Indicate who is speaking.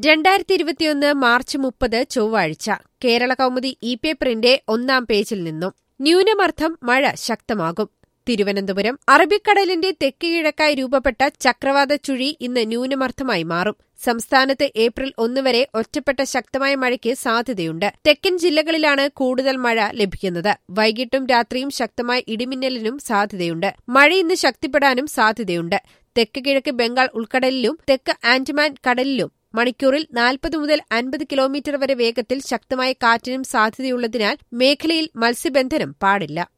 Speaker 1: രണ്ടായിരത്തി ഇരുപത്തിയൊന്ന് മാർച്ച് മുപ്പത് ചൊവ്വാഴ്ച കേരള കൗമുദി ഇ പേപ്പറിന്റെ ഒന്നാം പേജിൽ നിന്നും ന്യൂനമർദ്ദം മഴ ശക്തമാകും തിരുവനന്തപുരം അറബിക്കടലിന്റെ തെക്ക് കിഴക്കായി രൂപപ്പെട്ട ചക്രവാത ചുഴി ഇന്ന് ന്യൂനമർദ്ദമായി മാറും സംസ്ഥാനത്ത് ഏപ്രിൽ ഒന്ന് വരെ ഒറ്റപ്പെട്ട ശക്തമായ മഴയ്ക്ക് സാധ്യതയുണ്ട് തെക്കൻ ജില്ലകളിലാണ് കൂടുതൽ മഴ ലഭിക്കുന്നത് വൈകിട്ടും രാത്രിയും ശക്തമായ ഇടിമിന്നലിനും സാധ്യതയുണ്ട് മഴ ഇന്ന് ശക്തിപ്പെടാനും സാധ്യതയുണ്ട് തെക്ക് കിഴക്ക് ബംഗാൾ ഉൾക്കടലിലും തെക്ക് ആൻഡമാൻ കടലിലും മണിക്കൂറിൽ നാൽപ്പത് മുതൽ അൻപത് കിലോമീറ്റർ വരെ വേഗത്തിൽ ശക്തമായ കാറ്റിനും സാധ്യതയുള്ളതിനാൽ മേഖലയിൽ മത്സ്യബന്ധനം പാടില്ല